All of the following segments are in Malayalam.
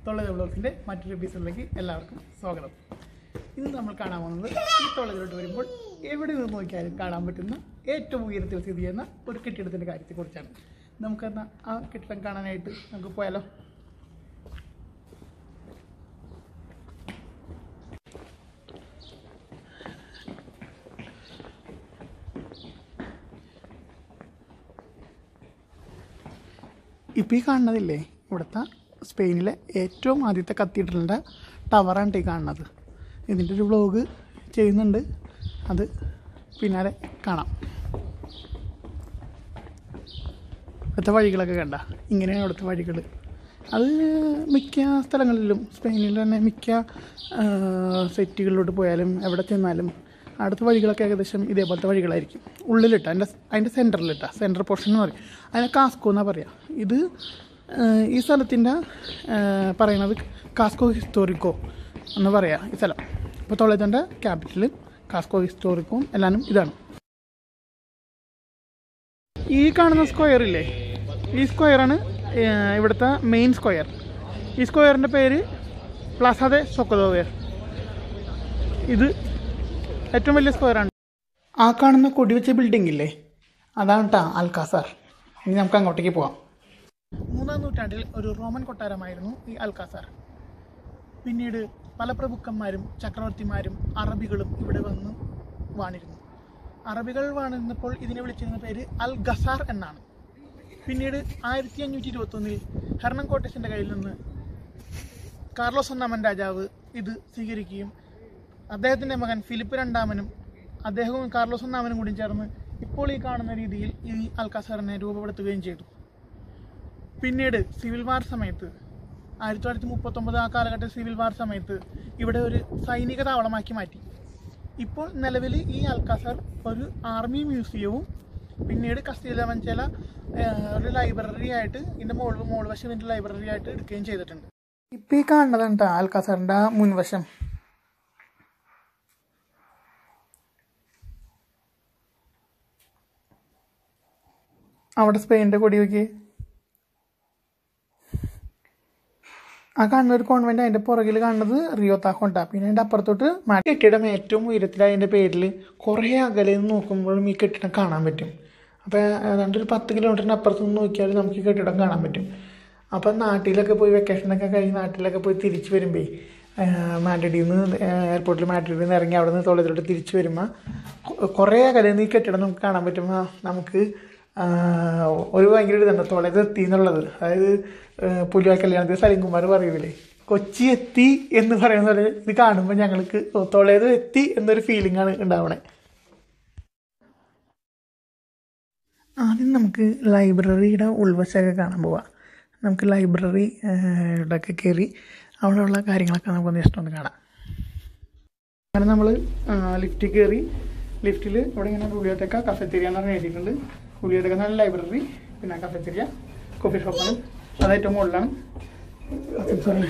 തൊള്ളത ബ്ലോഗ്സിൻ്റെ മറ്റൊരു എപ്പിസോഡിലേക്ക് എല്ലാവർക്കും സ്വാഗതം ഇന്ന് നമ്മൾ കാണാൻ പോകുന്നത് ഈ തൊള്ളതിലോട്ട് വരുമ്പോൾ എവിടെ നിന്ന് നോക്കിയാലും കാണാൻ പറ്റുന്ന ഏറ്റവും ഉയരത്തിൽ സ്ഥിതി ചെയ്യുന്ന ഒരു കെട്ടിടത്തിൻ്റെ കാര്യത്തെക്കുറിച്ചാണ് നമുക്കെന്നാൽ ആ കെട്ടിടം കാണാനായിട്ട് നമുക്ക് പോയാലോ ഇപ്പോൾ ഈ കാണുന്നതില്ലേ ഇവിടുത്തെ സ്പെയിനിലെ ഏറ്റവും ആദ്യത്തെ കത്തീഡ്രലിൻ്റെ ടവറാണ് ഈ കാണുന്നത് ഇതിൻ്റെ ഒരു വ്ലോഗ് ചെയ്യുന്നുണ്ട് അത് പിന്നാലെ കാണാം ഇവിടുത്തെ വഴികളൊക്കെ കണ്ട ഇങ്ങനെയാണ് ഇവിടുത്തെ വഴികൾ അത് മിക്ക സ്ഥലങ്ങളിലും സ്പെയിനിൽ തന്നെ മിക്ക ആ, സെറ്റുകളിലോട്ട് പോയാലും എവിടെ ചെന്നാലും അടുത്ത വഴികളൊക്കെ ഏകദേശം ഇതേപോലത്തെ വഴികളായിരിക്കും ഉള്ളിലിട്ട അതിൻ്റെ അതിൻ്റെ സെൻറ്ററിലിട്ട സെൻറ്റർ പോർഷൻ എന്ന് പറയും അതിനെ കാസ്കോ എന്നാണ് പറയുക ഇത് ആ, ഈ സ്ഥലത്തിൻ്റെ ആ, പറയണത് കാസ്കോ ഹിസ്റ്റോറിക്കോ എന്ന് പറയാം ഈ സ്ഥലം ഇപ്പോൾ തൊള്ളേത്തൻ്റെ ക്യാപിറ്റലും കാസ്കോ ഹിസ്റ്റോറിക്കോം എല്ലാനും ഇതാണ് ഈ കാണുന്ന സ്ക്വയർ ഇല്ലേ ഈ സ്ക്വയറാണ് ഇവിടുത്തെ മെയിൻ സ്ക്വയർ ഈ സ്ക്വയറിൻ്റെ പേര് പ്ലാസാദെ സൊക്കദോവേർ ഇത് ഏറ്റവും വലിയ സ്ക്വയറാണ് ആ കാണുന്ന കൊടിവെച്ച ബിൽഡിംഗ് ഇല്ലേ അതാണ് കേട്ടോ അൽക്കാസാർ ഇനി നമുക്ക് അങ്ങോട്ടേക്ക് പോവാം മൂന്നാം നൂറ്റാണ്ടിൽ ഒരു റോമൻ കൊട്ടാരമായിരുന്നു ഈ അൽക്കാസാർ പിന്നീട് പല പ്രഭുക്കന്മാരും ചക്രവർത്തിമാരും അറബികളും ഇവിടെ വന്ന് വാണിരുന്നു അറബികൾ വാണിരുന്നപ്പോൾ ഇതിനെ വിളിച്ചിരുന്ന പേര് അൽ ഗസാർ എന്നാണ് പിന്നീട് ആയിരത്തി അഞ്ഞൂറ്റി ഇരുപത്തൊന്നിൽ ഹെർണം കോട്ടസിൻ്റെ കയ്യിൽ നിന്ന് കാർലോസ് ഒന്നാമൻ രാജാവ് ഇത് സ്വീകരിക്കുകയും അദ്ദേഹത്തിൻ്റെ മകൻ ഫിലിപ്പ് രണ്ടാമനും അദ്ദേഹവും കാർലോസ് ഒന്നാമനും കൂടി ചേർന്ന് ഇപ്പോൾ ഈ കാണുന്ന രീതിയിൽ ഈ അൽക്കാസാറിനെ രൂപപ്പെടുത്തുകയും ചെയ്തു പിന്നീട് സിവിൽ വാർ സമയത്ത് ആയിരത്തി തൊള്ളായിരത്തി മുപ്പത്തൊമ്പത് ആ കാലഘട്ട സിവിൽ വാർ സമയത്ത് ഇവിടെ ഒരു സൈനിക താവളമാക്കി മാറ്റി ഇപ്പോൾ നിലവിൽ ഈ അൽക്കാസർ ഒരു ആർമി മ്യൂസിയവും പിന്നീട് കസ്റ്റീല മഞ്ചല ഒരു ലൈബ്രറി ആയിട്ട് ഇതിൻ്റെ മോൾ മോൾ വശം ഇതിൻ്റെ ലൈബ്രറി ആയിട്ട് എടുക്കുകയും ചെയ്തിട്ടുണ്ട് ഇപ്പോൾ ഈ കാണുന്നതാണ് കേട്ടോ അൽക്കാസറിൻ്റെ മുൻവശം അവിടെ സ്പെയിനിൻ്റെ കൊടി നോക്കി ആ കാണുന്ന ഒരു കോൺവെന്റ് അതിന്റെ പുറകിൽ കാണുന്നത് റിയോ താക്കോണ്ട പിന്നെ അതിന്റെ അപ്പുറത്തോട്ട് മ- കെട്ടിടം ഏറ്റവും ഉയരത്തിലായതിന്റെ പേരിൽ കുറേ അകലെ നിന്ന് നോക്കുമ്പോഴും ഈ കെട്ടിടം കാണാൻ പറ്റും അപ്പോൾ ഏതാണ്ട് ഒരു പത്ത് കിലോമീറ്ററിന് അപ്പുറത്ത് നിന്ന് നോക്കിയാൽ നമുക്ക് ഈ കെട്ടിടം കാണാൻ പറ്റും അപ്പം നാട്ടിലൊക്കെ പോയി വെക്കേഷനൊക്കെ കഴിഞ്ഞ് നാട്ടിലൊക്കെ പോയി തിരിച്ച് വരുമ്പോൾ മാഡ്രിഡിൽ നിന്ന് എയർപോർട്ടിൽ മാഡ്രിഡിൽ നിന്ന് ഇറങ്ങി അവിടെ നിന്ന് തൊള്ളത്തിലോട്ട് തിരിച്ച് വരുമ്പോൾ കുറേ അകലെ നിന്ന് ഈ കെട്ടിടം നമുക്ക് കാണാൻ പറ്റുമ്പോൾ നമുക്ക് ആ, ഒരു ഭയങ്കര ഇതുണ്ട് തൊളയത് എത്തി എന്നുള്ളത് അതായത് പുലിവാ കല്യാണത്തിൽ സലിംകുമാർ പറയൂലേ കൊച്ചി എത്തി എന്ന് പറയുന്ന പോലെ ഇത് കാണുമ്പോൾ ഞങ്ങൾക്ക് തൊളയത് എത്തി എന്നൊരു ഫീലിംഗ് ആണ് ഉണ്ടാവണേ ആദ്യം നമുക്ക് ലൈബ്രറിയുടെ ഉൾവശമൊക്കെ കാണാൻ പോവാം നമുക്ക് ലൈബ്രറി ഇവിടെയൊക്കെ കയറി അവിടെയുള്ള കാര്യങ്ങളൊക്കെ നമുക്കൊന്ന് ജസ്റ്റ് ഒന്ന് കാണാം അങ്ങനെ നമ്മൾ ലിഫ്റ്റിൽ കയറി ലിഫ്റ്റിൽ ഇവിടെ ഇങ്ങനെ ഉള്ളിയത്തേക്ക കഫെത്തേരിയ എന്ന് പറഞ്ഞ് എഴുതിയിട്ടുണ്ട് ഉള്ളിയത്തേക്ക നല്ല ലൈബ്രറി പിന്നെ കഫെത്തേരിയ കോഫി ഷോപ്പാണ് അത് ഏറ്റവും മുകളിലാണ് സോറി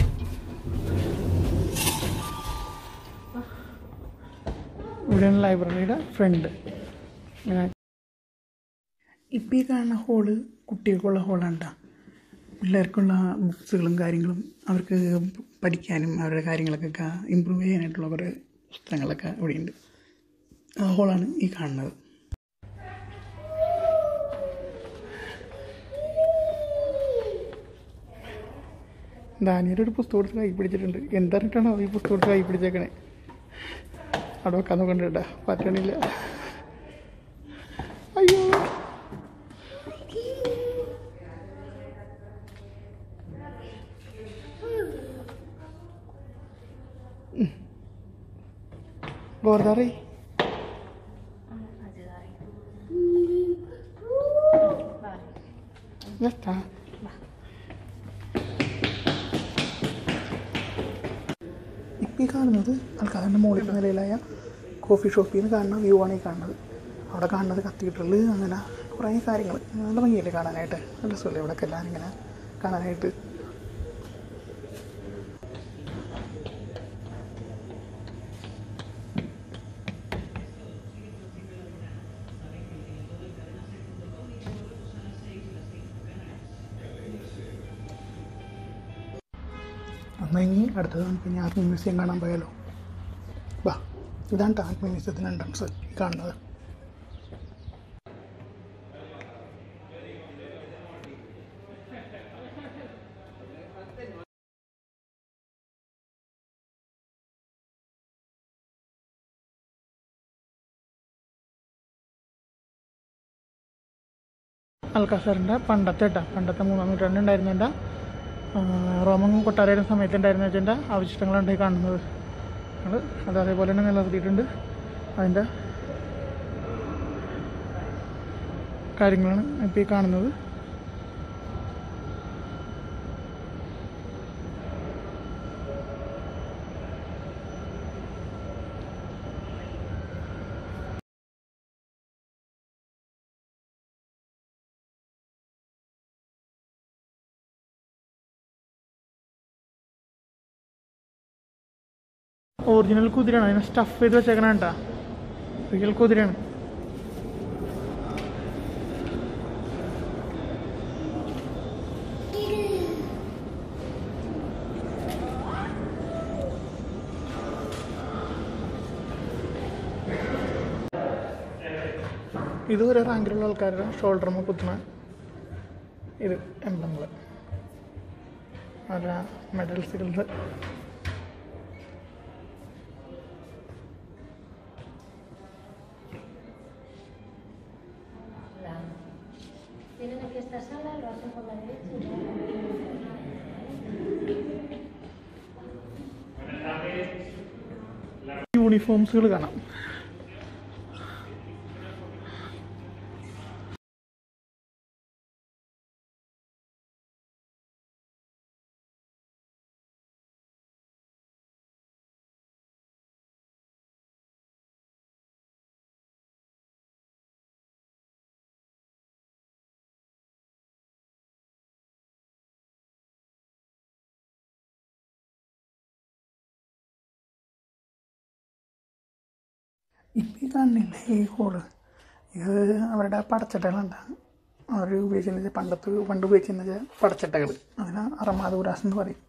ഇവിടെയാണ് ലൈബ്രറിയുടെ ഫ്രണ്ട് ഇങ്ങനെ ഇപ്പം ഈ കാണുന്ന ഹോള് കുട്ടികൾക്കുള്ള ഹോളാണ് ട്ടോ. പിള്ളേർക്കുള്ള ബുക്സുകളും കാര്യങ്ങളും അവർക്ക് പഠിക്കാനും അവരുടെ കാര്യങ്ങളൊക്കെ ഇമ്പ്രൂവ് ചെയ്യാനായിട്ടുള്ള കുറേ പുസ്തകങ്ങളൊക്കെ ഇവിടെയുണ്ട് ആ ഹോളാണ് ഈ കാണുന്നത് ദാനിയുടെ ഒരു പുസ്തകം എടുത്ത് കൈ പിടിച്ചിട്ടുണ്ട് എന്തറിഞ്ഞിട്ടാണോ ഈ പുസ്തകം എടുത്ത് കൈ പിടിച്ചേക്കണേ അവിടെ വെക്കാൻ നോക്കണ്ട പറ്റണില്ല അയ്യോ Guardare. Ya está. ഇപ്പം ഈ കാണുന്നത് ആൾക്കാരുടെ മുകളിൽ നിലയിലായ കോഫി ഷോപ്പിൽ നിന്ന് കാണുന്ന വ്യൂ ആണ് ഈ കാണുന്നത് അവിടെ കാണുന്നത് കത്തീഡ്രൽ അങ്ങനെ കുറേ കാര്യങ്ങൾ നല്ല ഭംഗിയല്ലേ കാണാനായിട്ട് നല്ല രസമല്ലേ ഇവിടെയൊക്കെ എല്ലാവരും ഇങ്ങനെ കാണാനായിട്ട് എന്നാൽ ഇനി അടുത്തത് നമുക്ക് ഇനി ആർമി മ്യൂസിയം കാണാൻ പോയാലോ വാ ഇതാണ് ട്ടോ ആർമി മ്യൂസിയത്തിൻ്റെ എൻട്രൻസ് ഈ കാണുന്നത് അൽക്കാസറിൻ്റെ പണ്ടത്തെ കേട്ടോ പണ്ടത്തെ മൂന്നാം നൂറ്റാണ്ടുണ്ടായിരുന്നതിൻ്റെ റോമൻ കൊട്ടാരയുടെ സമയത്തുണ്ടായിരുന്ന വെച്ചതിൻ്റെ അവശിഷ്ടങ്ങളാണ് ഈ കാണുന്നത് അത് അത് അതേപോലെ തന്നെ നിലനിർത്തിയിട്ടുണ്ട് അതിൻ്റെ കാര്യങ്ങളാണ് ഇപ്പോൾ ഈ കാണുന്നത് ഒറിജിനൽ കുതിരയാണ് അതിനെ സ്റ്റഫ് ചെയ്ത് വെച്ചേക്കണ കേട്ടാ റിയൽ കുതിരയാണ് ഇത് ഒരു റാങ്കിലുള്ള ആൾക്കാരുടെ ഷോൾഡർമ കുത്തുന്ന ഇത് എംബ്ലങ്ങൾ അവരുടെ മെഡൽസുകളുടെ Tienen aquí esta sala, lo hacen por la derecha y luego... യൂണിഫോംസുകൾ കാണാം ഇപ്പം ഈ കാണുന്നില്ല ഈ ഹോള് ഇത് അവരുടെ പടച്ചട്ടകളുണ്ട് അവർ ഉപയോഗിക്കുന്നത് പണ്ടത്ത് പണ്ട് ഉപയോഗിക്കുന്നത് പടച്ചട്ടകൾ അതിന് അറമാദൂരാസ് എന്ന് പറയും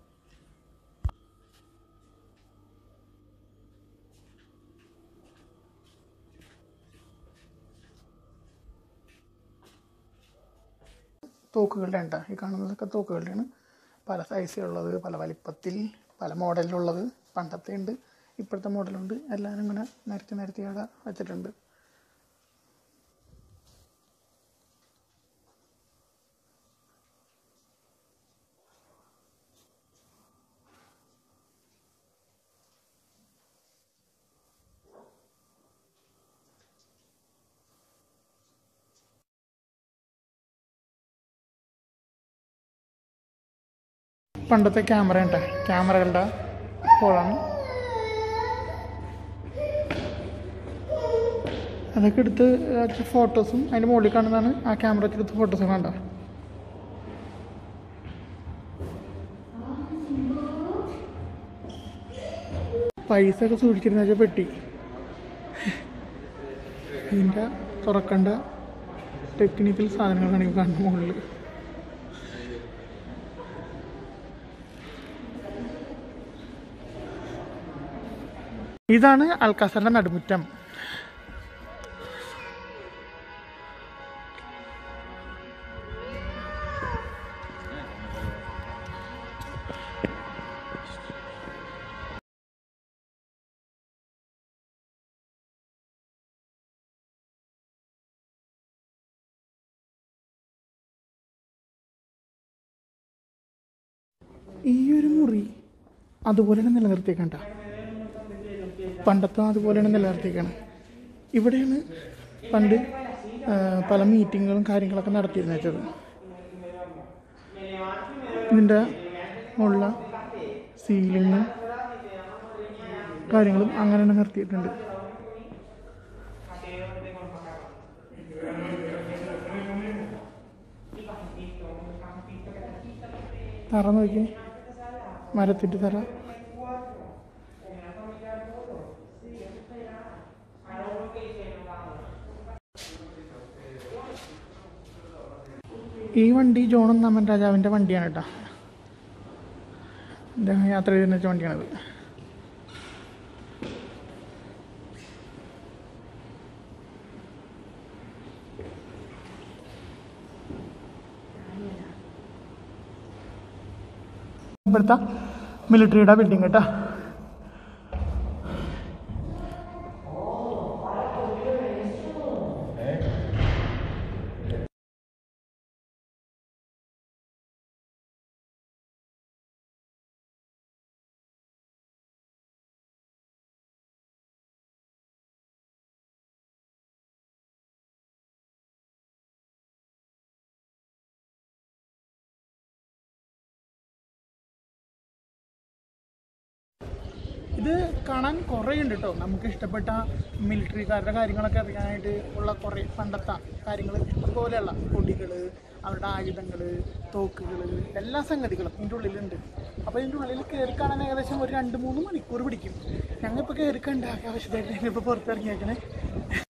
തോക്കുകളുടെ ഉണ്ട് ഈ കാണുന്നതൊക്കെ തോക്കുകളുടെയാണ് പല സൈസിലുള്ളത് പല വലിപ്പത്തിൽ പല മോഡലിലുള്ളത് പണ്ടത്തെ ഉണ്ട് ഇപ്പോഴത്തെ മോഡലുണ്ട് എല്ലാവരും ഇങ്ങനെ നിരത്തി നിരത്തി അവിടെ വെച്ചിട്ടുണ്ട് പണ്ടത്തെ ക്യാമറ ഉണ്ട് ക്യാമറകളുടെ ഹോളാണ് അതൊക്കെ എടുത്ത് വെച്ച ഫോട്ടോസും അതിൻ്റെ മുകളിൽ കാണുന്നതാണ് ആ ക്യാമറ വെച്ചെടുത്ത ഫോട്ടോസും കണ്ടോ പൈസ ഒക്കെ സൂക്ഷിച്ചിരുന്ന വെച്ചാൽ പെട്ടി ഇതിൻ്റെ തുറക്കേണ്ട ടെക്നിക്കൽ സാധനങ്ങളാണ് ഈ കാണുന്ന മുകളിൽ ഇതാണ് അൽക്കാസറിൻ്റെ നടുമുറ്റം ഈ ഒരു മുറി അതുപോലെയാണ് നിലനിർത്തിയേക്കണ്ട പണ്ടത്തെ അതുപോലെയാണ് നിലനിർത്തിയേക്കാണ് ഇവിടെയാണ് പണ്ട് ആ, പല മീറ്റിങ്ങുകളും കാര്യങ്ങളൊക്കെ നടത്തിയിരുന്നു വെച്ചത് ഇതിൻ്റെ ഉള്ള സീലിങ്ങും കാര്യങ്ങളും അങ്ങനെ തന്നെ നിർത്തിയിട്ടുണ്ട് തറ നോക്കി മരത്തിൻ്റെ തറ ഈ വണ്ടി ജോൺ ഒന്നാമൻ രാജാവിൻ്റെ വണ്ടിയാണ് കേട്ടോ ഇദ്ദേഹം യാത്ര ചെയ്തിരുന്ന വണ്ടിയാണിത് ഇവിടുത്തെ മിലിറ്ററിയുടെ ബിൽഡിംഗ് കേട്ടോ ഇത് കാണാൻ കുറേ ഉണ്ട് കേട്ടോ നമുക്ക് ഇഷ്ടപ്പെട്ട മിലിറ്ററിക്കാരുടെ കാര്യങ്ങളൊക്കെ അറിയാനായിട്ട് ഉള്ള കുറേ പണ്ടത്തെ കാര്യങ്ങൾ അതുപോലെയുള്ള കൊടികൾ അവരുടെ ആയുധങ്ങൾ തോക്കുകൾ എല്ലാ സംഗതികളും ഇതിൻ്റെ ഉള്ളിലുണ്ട് അപ്പോൾ ഇതിൻ്റെ ഉള്ളിൽ കയറി കാണാൻ ഏകദേശം ഒരു രണ്ട് മൂന്ന് മണിക്കൂർ പിടിക്കും ഞങ്ങളിപ്പോൾ കയറി കണ്ട ആവശ്യമായിട്ട് ഞങ്ങളിപ്പോൾ പുറത്തിറങ്ങിയേക്കണേ